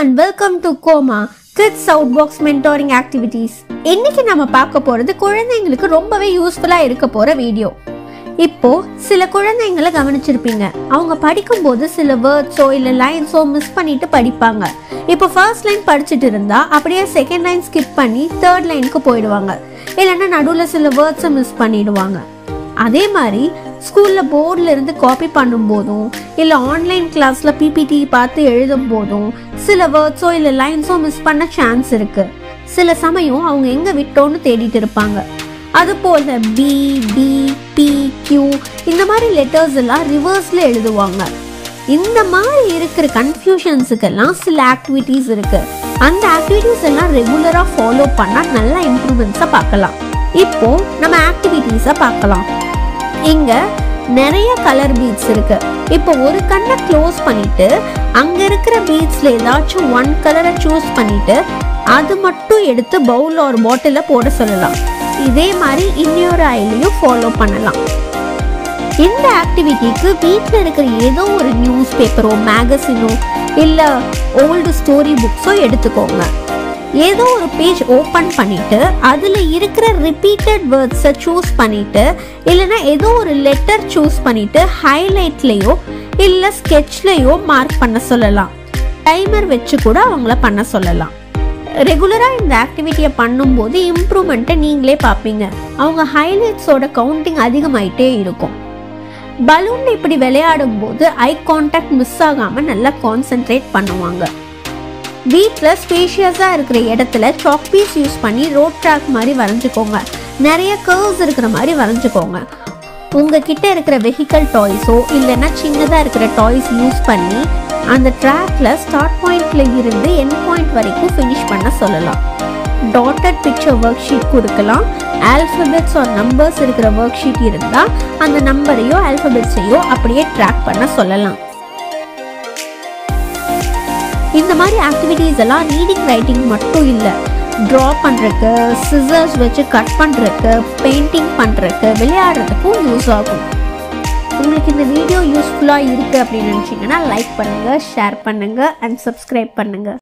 and welcome to கோமா kids out box mentoring activities இன்னைக்கு நம்ம பார்க்க போறது குழந்தைங்களுக்கு ரொம்பவே யூஸ்ஃபுல்லா இருக்க போற வீடியோ இப்போ சில குழந்தைங்களை கவனிச்சிருப்பீங்க அவங்க படிக்கும்போது சில வேர்ட்ஸோ இல்ல லைன்ஸோ மிஸ் பண்ணிட்டு படிப்பாங்க இப்போ ஃபர்ஸ்ட் லைன் படிச்சுட்டு இருந்தா அப்படியே செகண்ட் லைன் ஸ்கிப் பண்ணி தேர்ட் லைனுக்கு போயிடுவாங்க இல்லைன்னா நடுவில் சில வேர்ட்ஸை மிஸ் பண்ணிடுவாங்க அதே மாதிரி ஸ்கூல்ல போர்டில் இருந்து காப்பி பண்ணும்போதும் இல்லை ஆன்லைன் கிளாஸ்ல பிபிடி பார்த்து எழுதும் போதும் சில வேர்ட்ஸோ இல்லை லைன்ஸோ மிஸ் பண்ண சான்ஸ் இருக்கு சில சமயம் அவங்க எங்க விட்டோன்னு தேடிட்டு இருப்பாங்க அது போல பி டி பி கியூ இந்த மாதிரி லெட்டர்ஸ் எல்லாம் ரிவர்ஸ்ல எழுதுவாங்க இந்த மாதிரி இருக்கிற கன்ஃபியூஷன்ஸுக்கெல்லாம் சில ஆக்டிவிட்டீஸ் இருக்கு அந்த ஆக்டிவிட்டீஸ் எல்லாம் ரெகுலரா ஃபாலோ பண்ணா நல்ல இம்ப்ரூவ்மெண்ட்ஸை பார்க்கலாம் இப்போ நம்ம ஆக்டிவிட்டீஸை பார்க்கலாம் இங்க நிறைய கலர் பீட்ஸ் இருக்கு இப்போ ஒரு கண்ணை க்ளோஸ் பண்ணிட்டு அங்க இருக்கிற பீட்ஸ்ல ஏதாச்சும் ஒன் கலரை சூஸ் பண்ணிட்டு அது மட்டும் எடுத்து பவுல் ஒரு பாட்டில போட சொல்லலாம் இதே மாதிரி இன்னொரு ஐலையும் ஃபாலோ பண்ணலாம் இந்த ஆக்டிவிட்டிக்கு வீட்டில் இருக்கிற ஏதோ ஒரு நியூஸ் பேப்பரோ மேகசினோ இல்லை ஓல்டு ஸ்டோரி புக்ஸோ எடுத்துக்கோங்க ஏதோ ஒரு பேஜ் ஓப்பன் பண்ணிட்டு அதில் இருக்கிற ரிப்பீட்டட் வேர்ட்ஸை சூஸ் பண்ணிட்டு இல்லைன்னா ஏதோ ஒரு லெட்டர் சூஸ் பண்ணிட்டு ஹைலைட்லேயோ இல்லை ஸ்கெட்ச்லேயோ மார்க் பண்ண சொல்லலாம் டைமர் வச்சு கூட அவங்கள பண்ண சொல்லலாம் ரெகுலராக இந்த ஆக்டிவிட்டியை பண்ணும்போது இம்ப்ரூவ்மெண்ட்டை நீங்களே பார்ப்பீங்க அவங்க ஹைலைட்ஸோட கவுண்டிங் அதிகமாயிட்டே இருக்கும் பலூன் இப்படி விளையாடும் போது ஐ கான்டாக்ட் மிஸ் ஆகாம நல்லா கான்சென்ட்ரேட் பண்ணுவாங்க வீட்டில் ஸ்பேஷியஸாக இருக்கிற இடத்துல சாக் பீஸ் யூஸ் பண்ணி ரோட் ட்ராக் மாதிரி வரைஞ்சிக்கோங்க நிறைய கர்வ்ஸ் இருக்கிற மாதிரி வரைஞ்சிக்கோங்க உங்ககிட்ட இருக்கிற வெஹிக்கல் டாய்ஸோ இல்லைன்னா சின்னதாக இருக்கிற டாய்ஸ் யூஸ் பண்ணி அந்த ட்ராக்ல ஸ்டார்ட் பாயிண்ட்ல இருந்து எண்ட் பாயிண்ட் வரைக்கும் ஃபினிஷ் பண்ண சொல்லலாம் டாட்டட் பிக்சர் ஒர்க் ஷீட் கொடுக்கலாம் ஆல்ஃபபெட்ஸ் ஆர் நம்பர்ஸ் இருக்கிற ஒர்க் ஷீட் இருந்தால் அந்த நம்பரையோ ஆல்ஃபபெட்ஸையோ அப்படியே ட்ராக் பண்ண சொல்லலாம் இந்த மாதிரி ஆக்டிவிட்டீஸ் எல்லாம் ரீடிங் ரைட்டிங் மட்டும் இல்லை ட்ரா பண்ணுறக்கு சிசர்ஸ் வச்சு கட் பண்ணுறக்கு பெயிண்டிங் பண்ணுறக்கு விளையாடுறதுக்கும் யூஸ் ஆகும் உங்களுக்கு இந்த வீடியோ யூஸ்ஃபுல்லாக இருக்குது அப்படின்னு நினச்சிங்கன்னா லைக் பண்ணுங்கள் ஷேர் பண்ணுங்கள் அண்ட் சப்ஸ்கிரைப் பண்ணுங்கள்